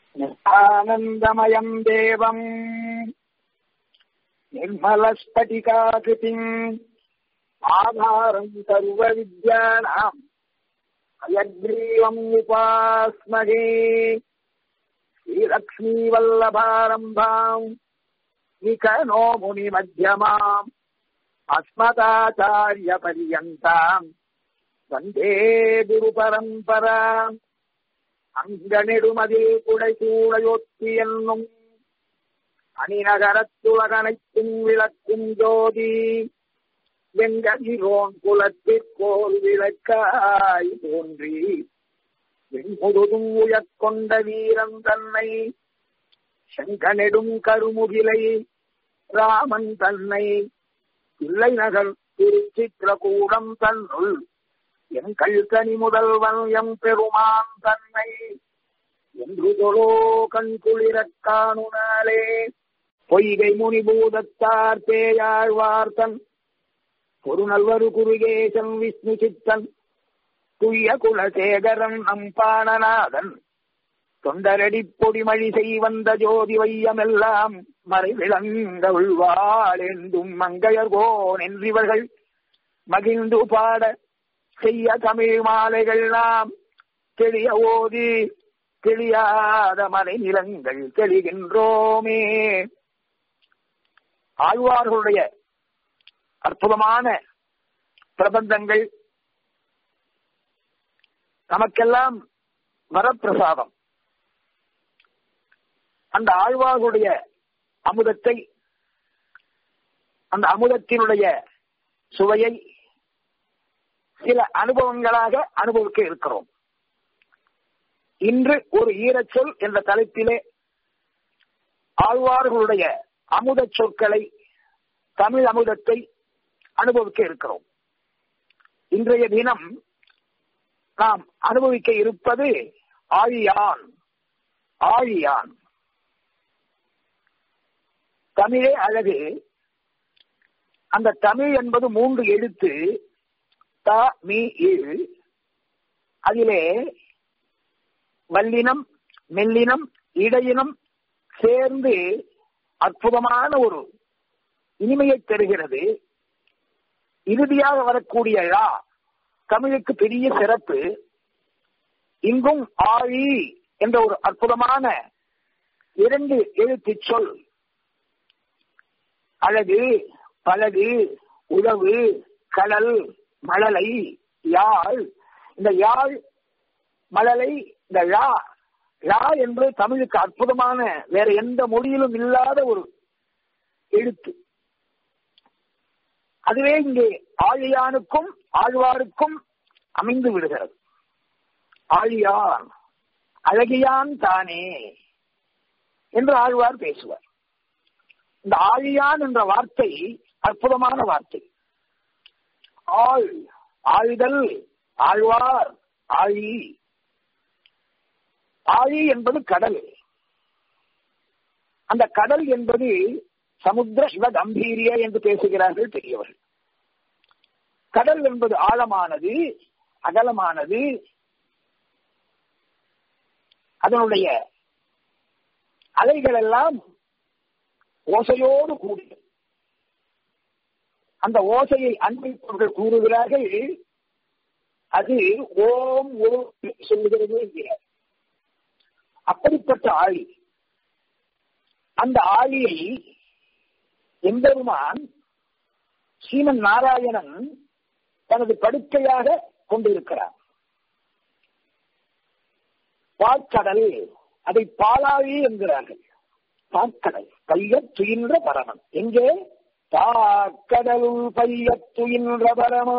ஆனந்தமயம் தேவம் निर्मलस्फटिकाकृतिम् आधारम् सर्वविद्यानाम् अयग्रीवम् उपास्महे श्रीलक्ष्मीवल्लभारम्भाम् विकनो मुनिमध्यमाम् अस्मदाचार्यपर्यन्ताम् वन्दे गुरुपरम्पराम् அங்கனெடுமதில் குடைசூடையொத்தி என்னும் அணிநகரத்துலகனைத்தும் விளக்கும் ஜோதி வெங்கதிரோன் குலத்திற்கோல் விளக்காய் தோன்றி வெண்முழுதும் உயர்கொண்ட வீரன் தன்னை செங்கனெடும் கருமுகிலை ராமன் தன்னை இல்லை நகர் திருச்சித்திரகூடம் தன்னுள் என் கல்கனி முதல்வன் எம் பெருமான் தன்னை என்று தொழோ கண் குளிரக் காணுனாலே பொய்கை முனிபூதத்தார் பேயாழ்வார்த்தன் பொருநல்வரு குருகேசன் விஷ்ணு சித்தன் துய்ய குலசேகரன் நம்பாணநாதன் தொண்டரடி பொடிமழி செய்வந்த ஜோதி வையமெல்லாம் மறைவிளங்க உள்வாழெந்தும் மங்கையர்கோன் என்றிவர்கள் மகிழ்ந்து பாட செய்ய தமிழ் மாலைகள் நாம் தெளிய ஓதி தெளியாத மலை நிலங்கள் தெளிகின்றோமே ஆழ்வார்களுடைய அற்புதமான பிரபந்தங்கள் நமக்கெல்லாம் வரப்பிரசாதம் அந்த ஆழ்வார்களுடைய அமுதத்தை அந்த அமுதத்தினுடைய சுவையை சில அனுபவங்களாக அனுபவிக்க இருக்கிறோம் இன்று ஒரு ஈரச்சொல் என்ற தலைப்பிலே ஆழ்வார்களுடைய அமுத சொற்களை தமிழ் அமுதத்தை அனுபவிக்க இருக்கிறோம் இன்றைய தினம் நாம் அனுபவிக்க இருப்பது ஆழியான் ஆழியான் தமிழே அழகு அந்த தமிழ் என்பது மூன்று எழுத்து த மீ இழ் அதிலே வல்லினம் மெல்லினம் இடையினம் சேர்ந்து அற்புதமான ஒரு இனிமையை தருகிறது இறுதியாக வரக்கூடிய ழா தமிழுக்கு பெரிய சிறப்பு இங்கும் ஆழி என்ற ஒரு அற்புதமான இரண்டு எழுத்து சொல் அழகு பழகு உழவு கடல் மழலை யாழ் இந்த யாழ் மழலை இந்த ழா ழா என்று தமிழுக்கு அற்புதமான வேற எந்த மொழியிலும் இல்லாத ஒரு எழுத்து அதுவே இங்கே ஆழியானுக்கும் ஆழ்வாருக்கும் அமைந்து விடுகிறது ஆழியான் அழகியான் தானே என்று ஆழ்வார் பேசுவார் இந்த ஆழியான் என்ற வார்த்தை அற்புதமான வார்த்தை ஆள் ஆழ்தல் ஆழ்வார் ஆழி ஆழி என்பது கடல் அந்த கடல் என்பது சமுத்திர சிவ கம்பீரிய என்று பேசுகிறார்கள் பெரியவர்கள் கடல் என்பது ஆழமானது அகலமானது அதனுடைய அலைகள் எல்லாம் ஓசையோடு கூடிய அந்த ஓசையை அன்பிப்பவர்கள் கூறுகிறார்கள் அது ஓம் ஓம் சொல்லுகிறது என்கிறார் அப்படிப்பட்ட ஆழி அந்த ஆழியை எம்பெருமான் ஸ்ரீமன் நாராயணன் தனது படுக்கையாக கொண்டிருக்கிறார் பாற்கடல் அதை பாலாழி என்கிறார்கள் பாற்கடல் பையத் துயின்ற பரமன் எங்கே பாக்கடல் பையத் துயின்ற பரமா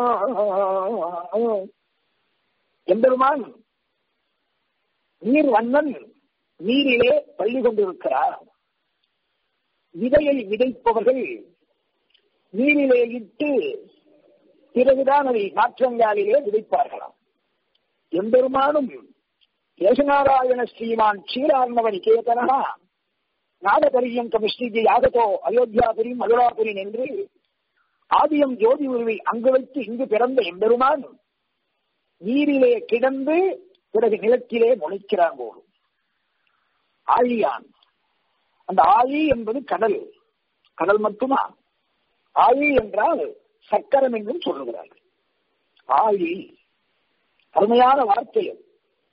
எம்பெருமான் நீர் வண்ணன் நீரிலே பள்ளி கொண்டிருக்கிறார் விதையை விதைப்பவர்கள் நீரிலே இட்டு பிறகுதான் அதை நாற்றங்காலிலே விதைப்பார்களாம் எம்பெருமானும் யேசுநாராயண ஸ்ரீமான் க்ஷீரார்ணவன் கேதனா நாடபரியங்கம் ஸ்ரீஜி யாகதோ அயோத்தியாபுரி மதுராபுரி என்று ஆதியம் ஜோதி உருவை அங்கு வைத்து இங்கு பிறந்த எம்பெருமான் நீரிலே கிடந்து பிறகு நிலத்திலே முளைக்கிறான் போலும் ஆழியான் அந்த ஆழி என்பது கடல் கடல் மட்டுமா ஆழி என்றால் சக்கரம் என்றும் சொல்லுகிறார்கள் ஆழி அருமையான வார்த்தை அது.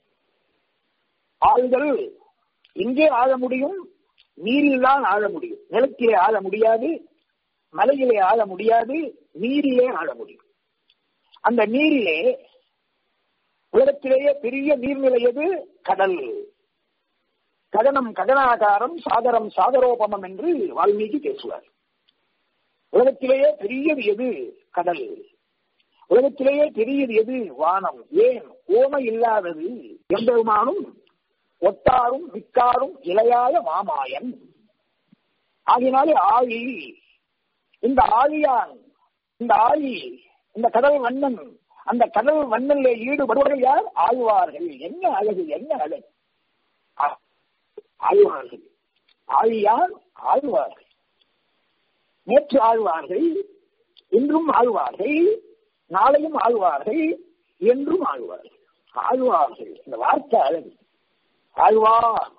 ஆழ்தல் எங்கே ஆழ முடியும் நீரில் தான் ஆழ முடியும் நிலத்திலே ஆழ முடியாது மலையிலே ஆழ முடியாது நீரிலே ஆழ முடியும் அந்த நீரிலே உலகத்திலேயே பெரிய நீர்நிலை எது கடல் ககனம் ககனாகாரம் சாகரம் சாகரோபமம் என்று வால்மீகி பேசுவார் உலகத்திலேயே பெரியது எது கடல் உலகத்திலேயே பெரியது எது வானம் ஏன் ஓமை இல்லாதது எம்பெருமானும் ஒட்டாரும் மிக்காரும் இளையாய மாமாயன் ஆகினாலே ஆழி இந்த ஆழியான் இந்த ஆழி இந்த கடல் வண்ணன் அந்த கடல் வண்ணனிலே ஈடுபடுவர்கள் யார் ஆழ்வார்கள் என்ன அழகு என்ன அழகு ஆ- ஆழ்வார்கள் ஆழியான் ஆழ்வார்கள் நேற்று ஆழ்வார்கள் இன்றும் ஆழ்வார்கள் நாளையும் ஆழ்வார்கள் என்றும் ஆழ்வார்கள் ஆழ்வார்கள் இந்த வார்த்தை அழகு ஆழ்வார்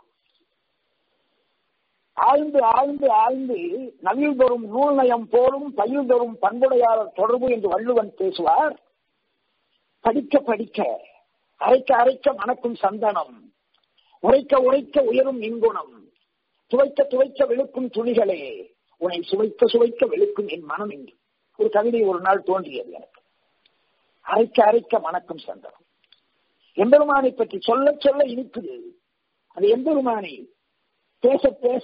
ஆழ்ந்து ஆழ்ந்து ஆழ்ந்து நவில் தோறும் நூல் நயம் போலும் பயில் தோறும் பண்புடையாளர் தொடர்பு என்று வள்ளுவன் பேசுவார் படிக்க படிக்க அரைக்க அரைக்க மணக்கும் சந்தனம் உரைக்க உரைக்க உயரும் இங்குணம் துவைக்க துவைக்க வெளுக்கும் துணிகளே உன்னை சுவைக்க சுவைக்க வெளுக்கும் என் மனம் என்று ஒரு கவிதை ஒரு நாள் தோன்றியது எனக்கு அரைக்க அரைக்க மணக்கும் சந்தனம் எம்பெருமானை பற்றி சொல்ல சொல்ல இனிக்குது அது எம்பெருமானை பேச பேச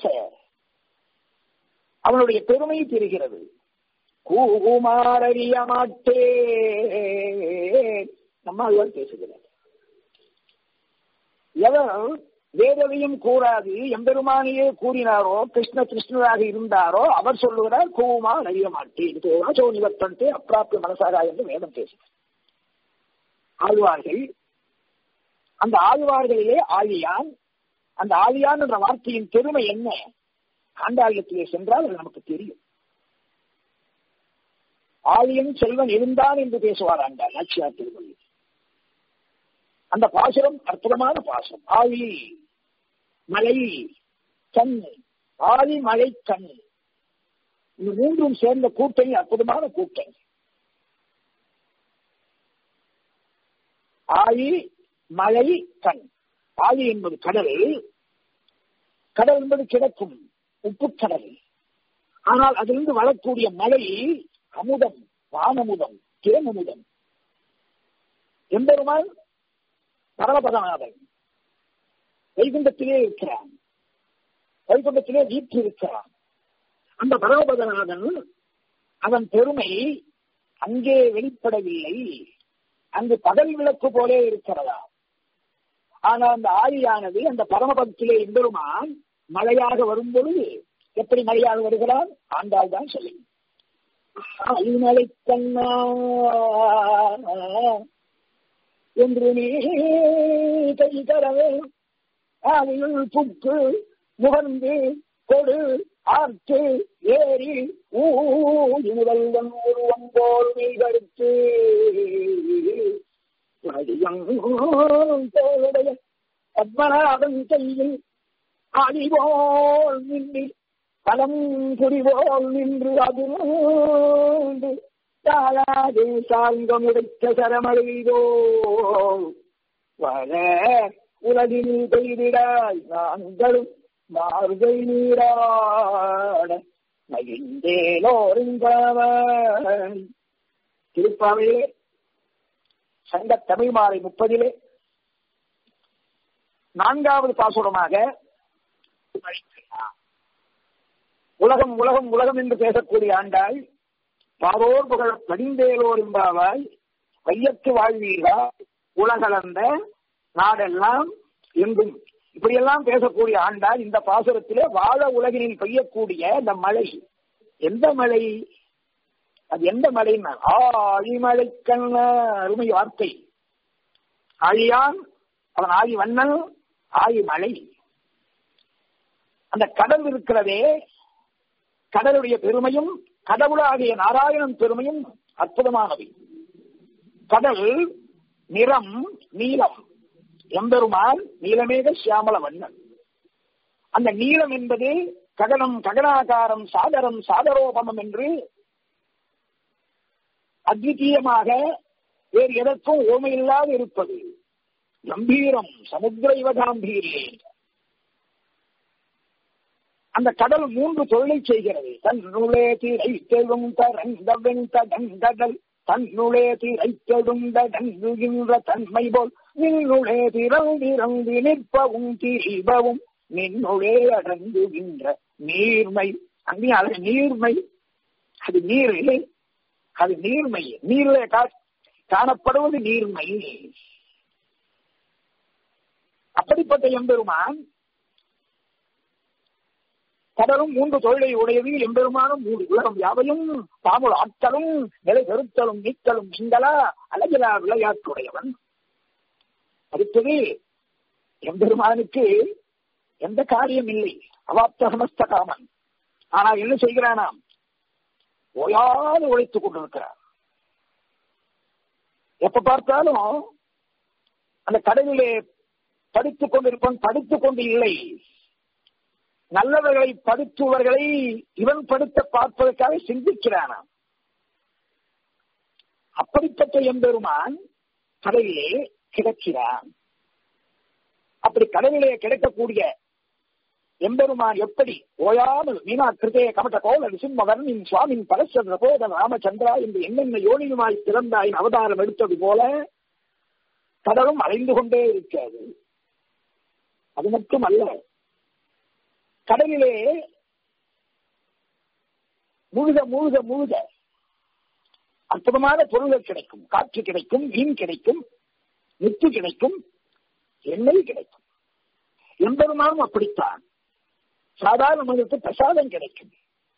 அவனுடைய பெருமை தெரிகிறது கூமாரறிய மாட்டே நம்மாழ்வார் பேசுகிறார் எவர் வேதவையும் கூறாது எம்பெருமானையே கூறினாரோ கிருஷ்ண கிருஷ்ணராக இருந்தாரோ அவர் சொல்லுகிறார் கூமார் அறிய மாட்டேன் சோ நிவர்த்தன்ட்டு அப்பிராப்பிய மனசாகா என்று வேதம் பேசுகிறார் ஆழ்வார்கள் அந்த ஆழ்வார்களிலே ஆழியான் அந்த ஆழியான் என்ற வார்த்தையின் பெருமை என்ன ஆண்டாளத்திலே சென்றால் அது நமக்கு தெரியும் ஆழியன் செல்வன் இருந்தான் என்று பேசுவார் ஆண்டாள் நாச்சியார் திருமொழி அந்த பாசுரம் அற்புதமான பாசம் ஆழி மலை கண் ஆழி மலை கண் இந்த மூன்றும் சேர்ந்த கூட்டணி அற்புதமான கூட்டணி ஆழி மலை கண் ஆழி என்பது கடல் கடல் என்பது கிடக்கும் உப்பு கடல் ஆனால் அதிலிருந்து வரக்கூடிய மழை அமுதம் வானமுதம் தேனமுதம் எம்பெருமான் பரமபதநாதன் வைகுண்டத்திலே இருக்கிறான் வைகுண்டத்திலே வீட்டு இருக்கிறான் அந்த பரமபதநாதன் அதன் பெருமை அங்கே வெளிப்படவில்லை அங்கு பகல் விளக்கு போலே இருக்கிறதா ஆனால் அந்த ஆழியானது அந்த பரமபதத்திலே எம்பெருமான் மழையாக வரும் பொழுது எப்படி மழையாக வருகிறான் ஆண்டாள் தான் சொல்லுங்க ஆழிமலை கண்ணா என்று நீ கை தரவே ஆவியுள் புக்கு முகர்ந்து கொடு ஆர்த்து ஏறி ஊழிமுதல்வன் உருவம் போல் நீ கருத்து தோளுடைய பத்மநாதன் கையில் அடிபோல் நின்று பலம் புரிவோல் நின்று அது தாழாது சாங்கம் உடைத்த சரமழைதோ வர உலகில் பெய்திடாய் நாங்களும் மார்கை நீராட மகிழ்ந்தேனோருங்கவன் திருப்பாவையிலே சங்க தமிழ் மாலை முப்பதிலே நான்காவது பாசுரமாக உலகம் உலகம் உலகம் என்று பேசக்கூடிய ஆண்டாள் பாரோர் புகழ் படிந்தேலோர் என்பாவாய் வையத்து வாழ்வீர்களா உலகளந்த நாடெல்லாம் எங்கும் இப்படியெல்லாம் பேசக்கூடிய ஆண்டாள் இந்த பாசுரத்திலே வாழ உலகினில் பெய்யக்கூடிய இந்த மழை எந்த மழை அது எந்த மழை ஆழிமழை கண்ண அருமை வார்த்தை ஆழியான் அவன் ஆழி வண்ணன் ஆழி மழை அந்த கடல் இருக்கிறதே கடலுடைய பெருமையும் கடவுளாகிய நாராயணன் பெருமையும் அற்புதமானவை கடல் நிறம் நீலம் எம்பெருமான் நீலமேக சியாமல வண்ணன் அந்த நீளம் என்பது ககனம் ககனாகாரம் சாகரம் சாகரோபமம் என்று அத்விதீயமாக வேறு எதற்கும் ஓமையில்லாது இருப்பது கம்பீரம் சமுத்திர இவகாம்பீரியே அந்த கடல் மூன்று தொழிலை செய்கிறது தன்னுளே தீரை தெழும் தரங்கடல் தன்னுளே தீரை தெழுந்தடங்குகின்ற தன்மை போல் நின்னுளே திறந்திறந்து நிற்பவும் தீபவும் நின்னுளே அடங்குகின்ற நீர்மை அங்கே அது நீர்மை அது நீர் இல்லை அது நீர்மை நீரிலே காணப்படுவது நீர்மை அப்படிப்பட்ட எம்பெருமான் கடலும் மூன்று தொழிலை உடையது எம்பெருமானும் மூன்று உலகம் யாவையும் பாமுள் ஆட்களும் நிலை பெருத்தலும் நீக்கலும் நீங்களா அழகிலா விளையாட்டுடையவன் அடுத்தது எம்பெருமானுக்கு எந்த காரியம் இல்லை அவாப்த சமஸ்த காமன் ஆனால் என்ன செய்கிறானாம் ஓயாது உழைத்துக் கொண்டிருக்கிறார் எப்ப பார்த்தாலும் அந்த கடலிலே படித்துக் கொண்டிருப்பவன் படித்துக் கொண்டு இல்லை நல்லவர்களை படுத்துவர்களை இவன் படுத்த பார்ப்பதற்காக சிந்திக்கிறானாம் அப்படிப்பட்ட எம்பெருமான் கடலிலே கிடக்கிறான் அப்படி கடலிலே கிடைக்கக்கூடிய எம்பெருமான் எப்படி ஓயாமல் மீனா கிருதே கமட்ட கோல விசும்மவர்ணின் சுவாமின் பரஸ்வர போத ராமச்சந்திரா என்று என்னென்ன யோனியுமாய் பிறந்தாயின் அவதாரம் எடுத்தது போல கடலும் அலைந்து கொண்டே இருக்கிறது அது மட்டும் அல்ல கடலிலே முழுக முழுக முழுக அற்புதமான பொருள்கள் கிடைக்கும் காற்று கிடைக்கும் மீன் கிடைக்கும் முத்து கிடைக்கும் எண்ணெய் கிடைக்கும் எம்பெருமானும் அப்படித்தான் சாதாரண மனிதனுக்கு பிரசாதம் கிடைக்கும்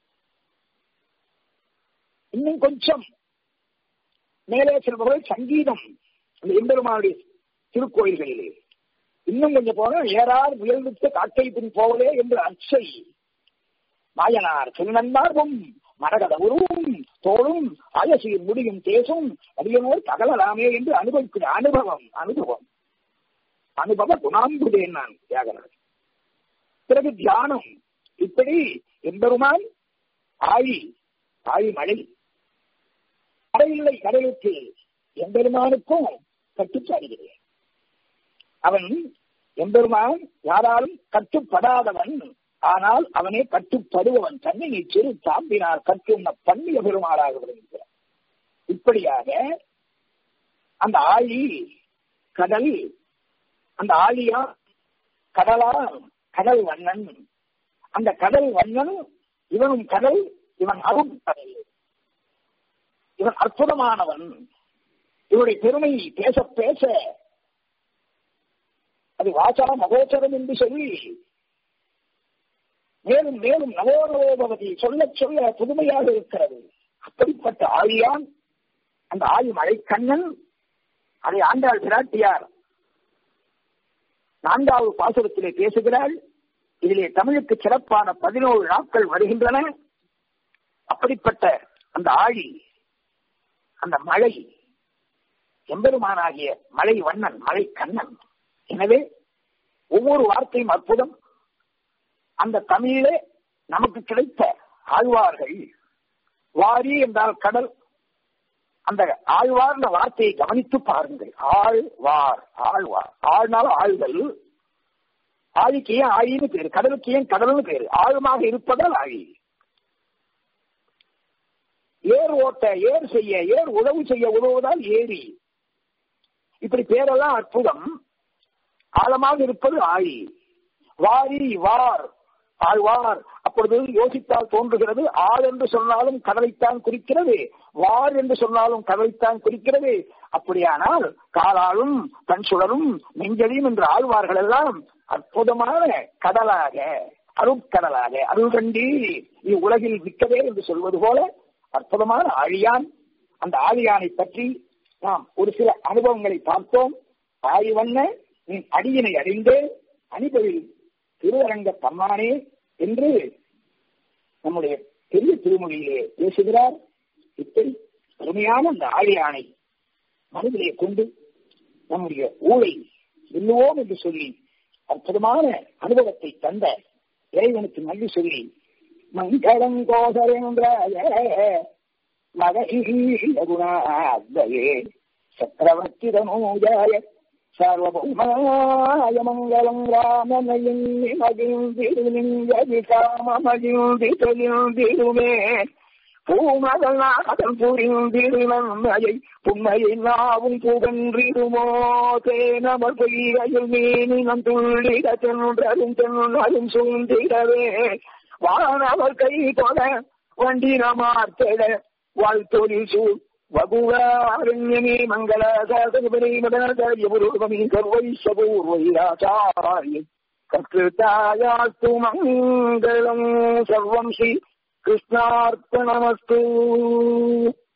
இன்னும் கொஞ்சம் மேலே செல்பவர்கள் சங்கீதம் அந்த எம்பெருமானுடைய திருக்கோயில்களிலே இன்னும் கொஞ்சம் போன ஏறார் முயல்விட்டு காக்கை பின் போவதே என்று அச்சை மாயனார் திருநன்மார்பும் மரகத உருவும் தோளும் ஆயசீர் முடியும் தேசும் அடியனோர் தகலலாமே என்று அனுபவிக்கிற அனுபவம் அனுபவம் அனுபவ குணாம்புதேன் நான் தியாகராஜ் பிறகு தியானம் இப்படி எம்பெருமான் ஆழி ஆழி மழை கடலில்லை கடலுக்கு எம்பெருமானுக்கும் கட்டுச்சாடுகிறேன் அவன் எம்பெருமான் யாராலும் கட்டுப்படாதவன் ஆனால் அவனே கட்டுப்படுபவன் தன்னை நீ சிறு தாம்பினால் கட்டுண்ண பண்ணிய பெருமாளாக விளங்குகிறான் இப்படியாக அந்த ஆழி கடல் அந்த ஆழியா கடலா கடல் வண்ணன் அந்த கடல் வண்ணன் இவனும் கடல் இவன் அரும் கடல் இவன் அற்புதமானவன் இவருடைய பெருமை பேச பேச அது வாசா மகோச்சரம் என்று சொல்லி மேலும் மேலும் நவோநவோபவதி சொல்ல சொல்ல புதுமையாக இருக்கிறது அப்படிப்பட்ட ஆழியான் அந்த ஆழி மழைக்கண்ணன் அதை ஆண்டாள் பிராட்டியார் நான்காவது பாசுரத்திலே பேசுகிறாள் இதிலே தமிழுக்கு சிறப்பான பதினோரு நாட்கள் வருகின்றன அப்படிப்பட்ட அந்த ஆழி அந்த மழை எம்பெருமானாகிய மழை வண்ணன் மழை கண்ணன் எனவே ஒவ்வொரு வார்த்தையும் அற்புதம் அந்த தமிழிலே நமக்கு கிடைத்த ஆழ்வார்கள் வாரி என்றால் கடல் அந்த ஆழ்வார்ந்த வார்த்தையை கவனித்து பாருங்கள் ஆழ்வார் ஆழ்வார் ஆழ்னால ஆழ்தல் ஆழிக்கு ஏன் ஆழின்னு பேரு கடலுக்கு ஏன் கடல்னு பேரு ஆழமாக இருப்பதால் ஆழி ஏர் ஓட்ட ஏர் செய்ய ஏர் உதவு செய்ய உதவுவதால் ஏரி இப்படி பேரெல்லாம் அற்புதம் ஆழமாக இருப்பது ஆழி வாரி வார் ஆழ்வார் அப்பொழுது யோசித்தால் தோன்றுகிறது ஆள் என்று சொன்னாலும் கடலைத்தான் குறிக்கிறது வார் என்று சொன்னாலும் கடலைத்தான் குறிக்கிறது அப்படியானால் காலாலும் தன் சுழலும் நெஞ்சலியும் என்ற ஆழ்வார்கள் எல்லாம் அற்புதமான கடலாக அருட்கடலாக அருள் கண்டி இவ்வுலகில் மிக்கதே என்று சொல்வது போல அற்புதமான ஆழியான் அந்த ஆழியானை பற்றி நாம் ஒரு சில அனுபவங்களை பார்த்தோம் ஆழிவண்ண நீ அடியினை அறிந்து அணிபவில் திருவரங்க தம்மானே என்று நம்முடைய பெரிய திருமொழியிலே பேசுகிறார் இப்படி அருமையான அந்த ஆழியானை மனதிலே கொண்டு நம்முடைய ஊழை வெல்லுவோம் என்று சொல்லி அற்புதமான அனுபவத்தை தந்த இறைவனுக்கு நன்றி சொல்லி மங்களம் கோசரேந்திராய மகீகுணாத்வயே சக்கரவர்த்தி தனூஜாய சார்வபௌமாய மங்களம் ராமமயிந்தி மகிழ்ந்திருலிங்கி காமமகிழ்ந்தி தொழில்ந்திருமே பூமகள் நாதன் புரிந்திருநன்மையை புண்மையை நாவும் புகன்றிடுமோ தேனமர் பொய்கையில் மீனினம் துள்ளிட தென்றரும் தென்னரும் சூழ்ந்திடவே வானவர் கை தொட வண்டினமார்த்தெட வாழ்த்தொழில் சூழ் வகுவாரண்யமே மங்கள சாதகபரி மதனாச்சாரியபுரோகமி சர்வைஷபூர்வைராச்சாரிய கர்த்தாயாஸ்து மங்களம் சர்வம் ஸ்ரீ कृष्णार्पणमस्तु